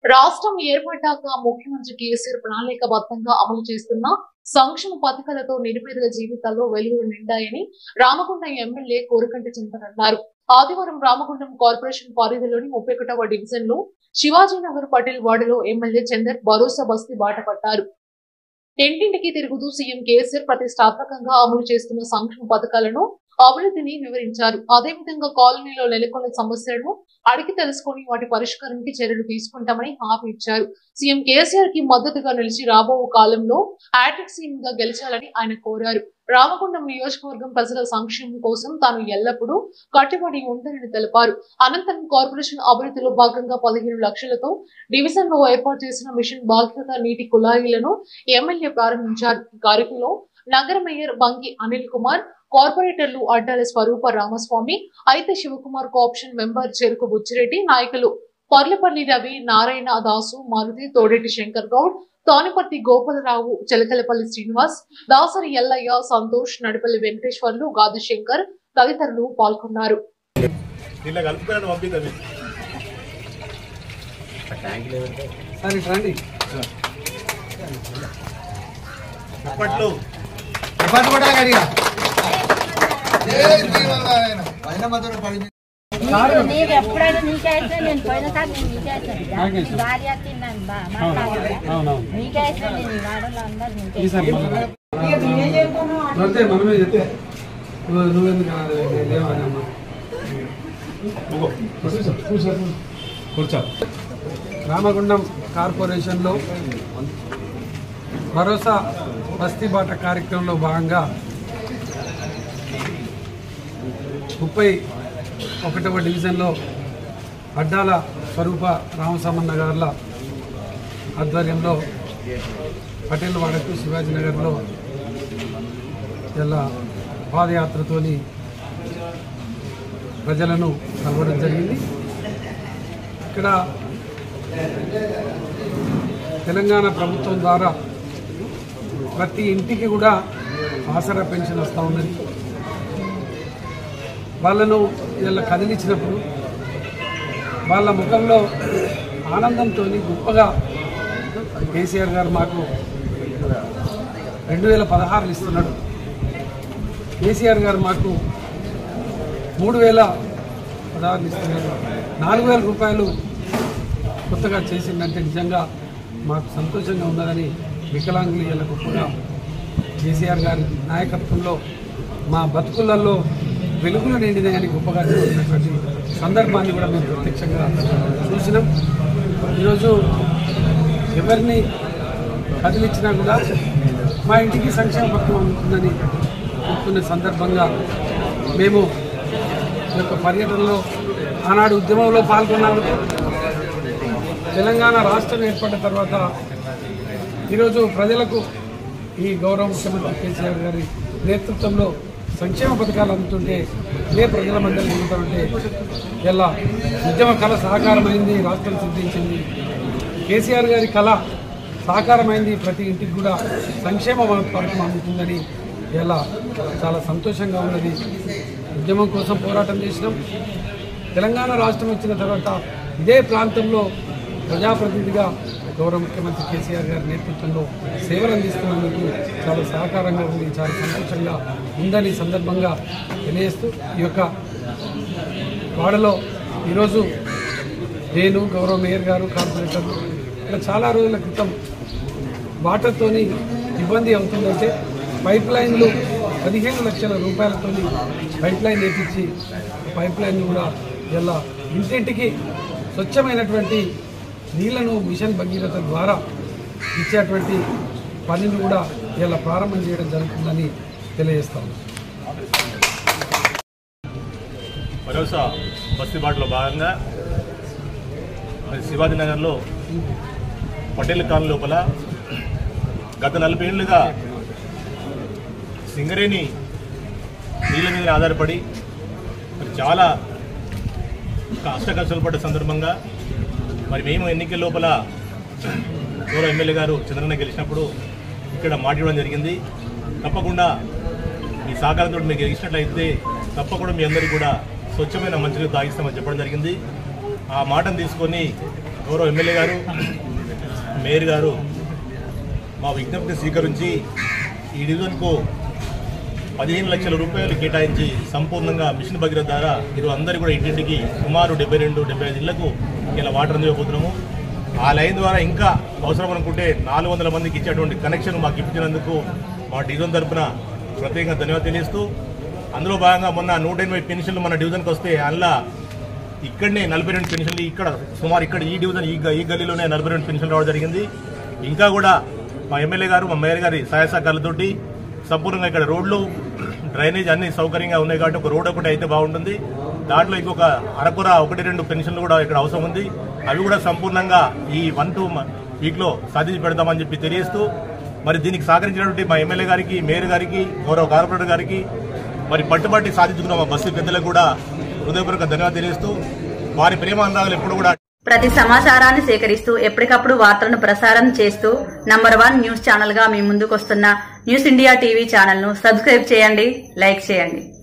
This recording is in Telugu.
రాష్ట్రం ఏర్పడ్డాక ముఖ్యమంత్రి కేసీఆర్ ప్రణాళికబద్ధంగా అమలు చేస్తున్న సంక్షేమ పథకాలతో నిరుపేదల జీవితాల్లో వెలుగులు నిండాయని రామగుండం ఎమ్మెల్యే కోరకంటి చింతన్ అన్నారు ఆదివారం రామగుండం కార్పొరేషన్ పరిధిలోని ముప్పై ఒకటవ డివిజన్ లో శివాజీనగర్ పటేల్ వార్డులో ఎమ్మెల్యే చందర్ భరోసా బస్తీ బాట పట్టారు ఇంటింటికి తిరుగుతూ సీఎం కేసీఆర్ ప్రతిష్టాత్మకంగా అమలు చేస్తున్న సంక్షేమ పథకాలను అభివృద్ధిని వివరించారు అదేవిధంగా కాలనీలో నెలకొన్న సమస్యలను అడిగి తెలుసుకొని వాటి పరిష్కారానికి చర్యలు తీసుకుంటామని హామీ ఇచ్చారు సీఎం కేసీఆర్ కి మద్దతుగా నిలిచి రాబో కాలంలో హ్యాట్రిక్ సీఎం గా గెలిచాలని ఆయన కోరారు రామగుండం నియోజకవర్గం ప్రజల సంక్షేమం కోసం తాను ఎల్లప్పుడూ కట్టుబడి ఉందని తెలిపారు అనంతరం కార్పొరేషన్ అభివృద్ధిలో భాగంగా పదిహేను లక్షలతో డివిజన్ లో ఏర్పాటు చేసిన మిషన్ బాధ్యత నీటి కుళాయిలను ఎమ్మెల్యే ప్రారంభించారు ఈ కార్యక్రమంలో నగర మేయర్ బంగి అనిల్ కుమార్ కార్పొరేటర్లు అడ్డాల స్వరూప రామస్వామి అయితే శివకుమార్ కోఆప్షన్ మెంబర్ చెరుకు బుచ్చిరెడ్డి నాయకులు పర్లపల్లి రవి నారాయణ దాసు మారుతి తోడేటి శంకర్ గౌడ్ తానిపర్తి గోపాలరావు చిలకలపల్లి శ్రీనివాస్ దాసరి ఎల్లయ్య సంతోష్ నడిపల్లి వెంకటేశ్వర్లు గాది శంకర్ తదితరులు పాల్గొన్నారు నిన్న కలుపుకొని పంపిద్దాం సరే రండి అప్పట్లో ఇబ్బంది పడాలి గడిగా పైన మాత్రం పడి నీకు ఎప్పుడైనా నీకే ఇస్తే నేను పోయినసారి నేను నీకే ఇస్తాను భార్య తిన్నాను బా మాట్లాడాలి నీకే ఇస్తాను నేను ఈ వాడలో అందరు నీకే ఈసారి అంతే మనమే చెప్తే నువ్వు నువ్వెందుకు అనాలి? నేను లేవనమ్మా. కూర్చో రామగుండం కార్పొరేషన్లో భరోసా బస్తీ బాట కార్యక్రమంలో భాగంగా ముప్పై ఒకటవ డివిజన్లో అడ్డాల స్వరూప రామసామన్న గారుల ఆధ్వర్యంలో పటేల్ వాడకు శివాజీనగర్లో ఇలా పాదయాత్రతోని ప్రజలను కలవడం జరిగింది ఇక్కడ తెలంగాణ ప్రభుత్వం ద్వారా ప్రతి ఇంటికి కూడా ఆసరా పెన్షన్ వస్తూ ఉన్నది వాళ్ళను ఇలా కదిలించినప్పుడు వాళ్ళ ముఖంలో ఆనందంతో గొప్పగా కేసీఆర్ గారు మాకు రెండు వేల పదహారులు ఇస్తున్నాడు కేసీఆర్ గారు మాకు మూడు వేల పదహారులు ఇస్తున్నాడు నాలుగు వేల రూపాయలు కొత్తగా చేసిందంటే నిజంగా మాకు సంతోషంగా ఉన్నదని వికలాంగులు ఇలా గొప్పగా కేసీఆర్ గారి నాయకత్వంలో మా బతుకులలో వెలుగులు నిండినాయని గొప్పగా చెప్తున్నటువంటి సందర్భాన్ని కూడా మేము ప్రత్యక్షంగా చూసినాం ఈరోజు ఎవరిని కదిలించినా కూడా మా ఇంటికి సంక్షేమ పథకం అందుతుందని చెప్తున్న సందర్భంగా మేము ఈ యొక్క పర్యటనలో ఆనాడు ఉద్యమంలో పాల్గొన్నందుకు తెలంగాణ రాష్ట్రం ఏర్పడిన తర్వాత ఈరోజు ప్రజలకు ఈ గౌరవ ముఖ్యమంత్రి కేసీఆర్ గారి నేతృత్వంలో సంక్షేమ పథకాలు అందుతుంటే ఇదే ప్రజల మధ్య ఉంటుంటే ఇలా ఉద్యమ కళ సహకారమైంది రాష్ట్రం సిద్ధించింది కేసీఆర్ గారి కళ సహకారమైంది ప్రతి ఇంటికి కూడా సంక్షేమ పథకం అందుతుందని ఇలా చాలా సంతోషంగా ఉన్నది ఉద్యమం కోసం పోరాటం చేసినాం తెలంగాణ రాష్ట్రం వచ్చిన తర్వాత ఇదే ప్రాంతంలో ప్రజాప్రతినిధిగా గౌరవ ముఖ్యమంత్రి కేసీఆర్ గారి నేతృత్వంలో సేవలు అందిస్తున్నందుకు చాలా సహకారంగా ఉంది చాలా సంతోషంగా ఉందని ఈ సందర్భంగా తెలియజేస్తూ ఈ యొక్క వాడలో ఈరోజు నేను గౌరవ మేయర్ గారు కార్పొరేటర్ ఇలా చాలా రోజుల క్రితం వాటర్తోని ఇబ్బంది అవుతుందంటే పైప్ లైన్లు పదిహేను లక్షల రూపాయలతోని పైప్ లైన్ వేపించి పైప్ లైన్ కూడా ఇలా ఇంటింటికి స్వచ్ఛమైనటువంటి నీళ్లను మిషన్ భగీరథ ద్వారా ఇచ్చేటువంటి పనిని కూడా ఇలా ప్రారంభం చేయడం జరుగుతుందని తెలియజేస్తాము భరోసా బస్తీ బాటలో భాగంగా మరి శివాజీనగర్లో పటేల్ కాలనీ లోపల గత నలభై ఏళ్ళుగా సింగరేణి నీళ్ళ మీద ఆధారపడి మరి చాలా కష్ట కష్టాలు పడ్డ సందర్భంగా మరి మేము ఎన్నికల లోపల గౌరవ ఎమ్మెల్యే గారు చంద్రన్న గెలిచినప్పుడు ఇక్కడ మాట ఇవ్వడం జరిగింది తప్పకుండా మీ సహకారంతో మీకు గెలిచినట్లయితే తప్పకుండా మీ అందరికీ కూడా స్వచ్ఛమైన మంచిగా తాగిస్తామని చెప్పడం జరిగింది ఆ మాటను తీసుకొని గౌరవ ఎమ్మెల్యే గారు మేయర్ గారు మా విజ్ఞప్తి స్వీకరించి ఈ డివిజన్కు పదిహేను లక్షల రూపాయలు కేటాయించి సంపూర్ణంగా మిషన్ భగీరథ ద్వారా ఈరోజు అందరూ కూడా ఇంటింటికి సుమారు డెబ్బై రెండు డెబ్బై ఐదు ఇళ్లకు ఇలా వాటర్ అందివ్వబోతున్నాము ఆ లైన్ ద్వారా ఇంకా అవసరం అనుకుంటే నాలుగు వందల మందికి ఇచ్చేటువంటి కనెక్షన్ మాకు ఇప్పించినందుకు మా డివిజన్ తరపున ప్రత్యేకంగా ధన్యవాదాలు తెలియజేస్తూ అందులో భాగంగా మొన్న నూట ఎనభై పెన్షన్లు మన డివిజన్కి వస్తే అందులో ఇక్కడనే నలభై రెండు పెన్షన్లు ఇక్కడ సుమారు ఇక్కడ ఈ డివిజన్ ఈ గ- ఈ గల్లీలోనే నలభై రెండు పెన్షన్లు రావడం జరిగింది ఇంకా కూడా మా ఎమ్మెల్యే గారు మా మేయర్ గారి సహాయ సహకారాలతోటి సంపూర్ణంగా ఇక్కడ రోడ్లు డ్రైనేజ్ అన్ని సౌకర్యంగా ఉన్నాయి కాబట్టి ఒక రోడ్ ఒకటి అయితే బాగుంటుంది దాంట్లో ఇంకొక అరకుర ఒకటి రెండు పెన్షన్లు కూడా ఇక్కడ అవసరం ఉంది అవి కూడా సంపూర్ణంగా ఈ వన్ టూ వీక్లో సాధించి పెడతామని చెప్పి తెలియజేస్తూ మరి దీనికి సహకరించినటువంటి మా ఎమ్మెల్యే గారికి మేయర్ గారికి గౌరవ కార్పొరేటర్ గారికి మరి పట్టుబట్టి సాధించుకున్న మా బస్సు పెద్దలకు కూడా హృదయపూర్వక ధన్యవాదాలు తెలియజేస్తూ వారి ప్రేమ అనురాగాలు ఎప్పుడు కూడా ప్రతి సమాచారాన్ని సేకరిస్తూ ఎప్పటికప్పుడు వార్తలను ప్రసారం చేస్తూ నంబర్ వన్ న్యూస్ ఛానల్ గా మీ ముందుకొస్తున్న న్యూస్ ఇండియా టీవీ ఛానల్ ను సబ్స్క్రైబ్ చేయండి లైక్ చేయండి